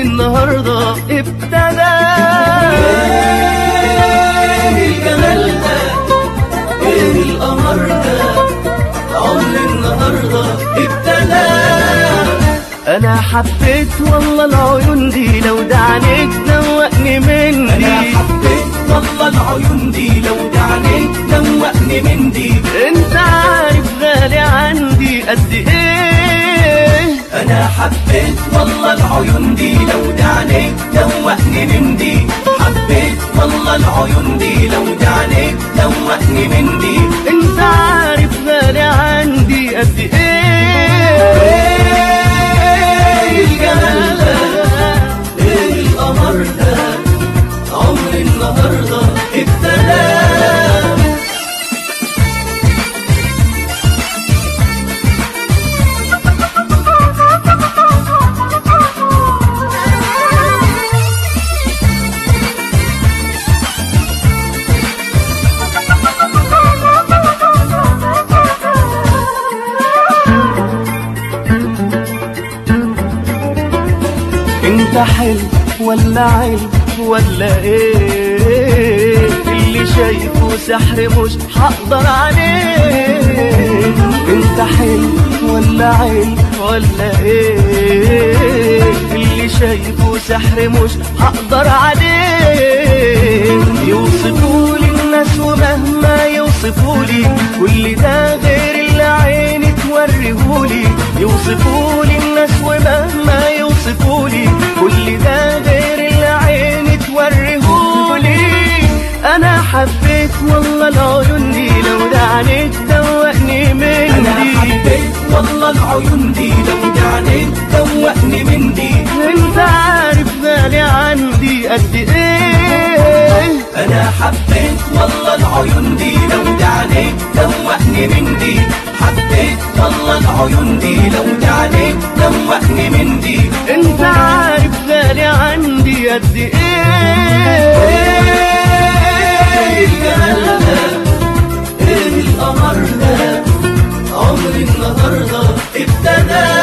النهاردة ابتدى ايه الجمال ده ايه القمر ده عمر النهارده ابتدى انا حبيت والله العيون دي لو ده عليك دوقني من انا دي حبيت والله العيون دي لو دعنيك دوقني من دي انت عارف غالي عندي قد ايه انا حبيت والله العيون دي لو دعنيك دوقني من دي حبيت والله العيون دي لو دعنيك دوقني من دي انت عارف غالي عندي قد ايه ايه الجمال ده ايه القمر ده عمر النهارده ابتدى انت حلو ولا عيب ولا ايه اللي شايفه سحر مش هقدر عليه انت حلو ولا عيب ولا ايه اللي شايفه سحر مش هقدر عليه يوصفولي الناس ومهما يوصفولي كل ده غير اللي عيني توريهولي يوصفولي الناس ومهما يوصفولي كل ده غير اللي عيني توريهولي انا حبيت والله العيون دي لو ده عليك دوقني من انا دي حبيت والله العيون دي لو دعنيك دوقني من دي انت عارف غالي عندي قد ايه انا حبيت والله العيون دي لو دعنيك دوقني من دي حبيت والله العيون دي لو دعنيك دوقني من دي انت عارف غالي عندي قد ايه ايه الجمال ده ايه القمر ده عمر النهارده ابتدى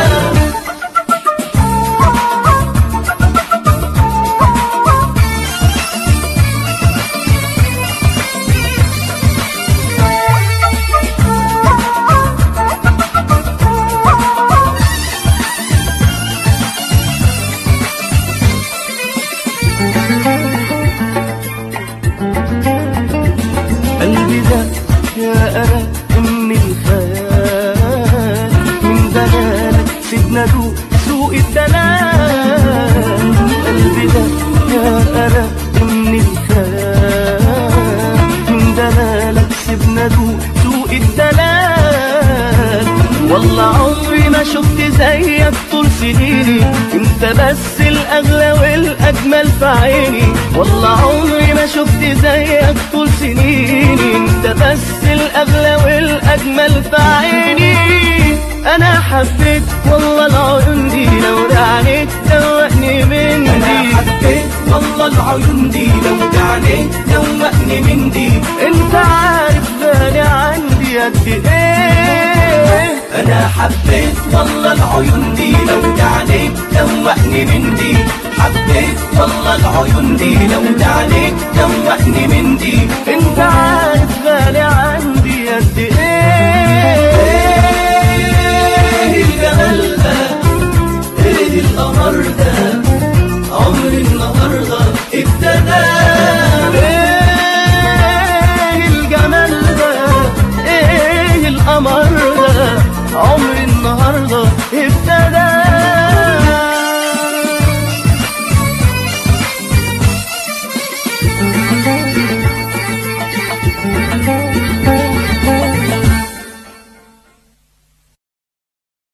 قلبي ده يا أرق من الخيال من دلالك سيبنا دوق سوق الدلال قلبي ده يا أرق من الخيال من دلالك سيبنا دوق سوق الدلال والله عمري ما شفت زيك طول سنيني انت بس الاغلى والاجمل في عيني والله عمري ما شفت زيك طول سنيني انت بس الاغلى والاجمل في عيني انا حبيت والله العيون دي لو عليك دوقني من انا دي حبيت والله العيون دي لو دعنيك دوقني من دي انت عارف غالي عندي قد ايه انا حبيت والله العيون دي لو دعنيك دوقني من دي حبيت والله العيون دي لو دعنيك دوقني من دي انت عارف غالي عندي قد ايه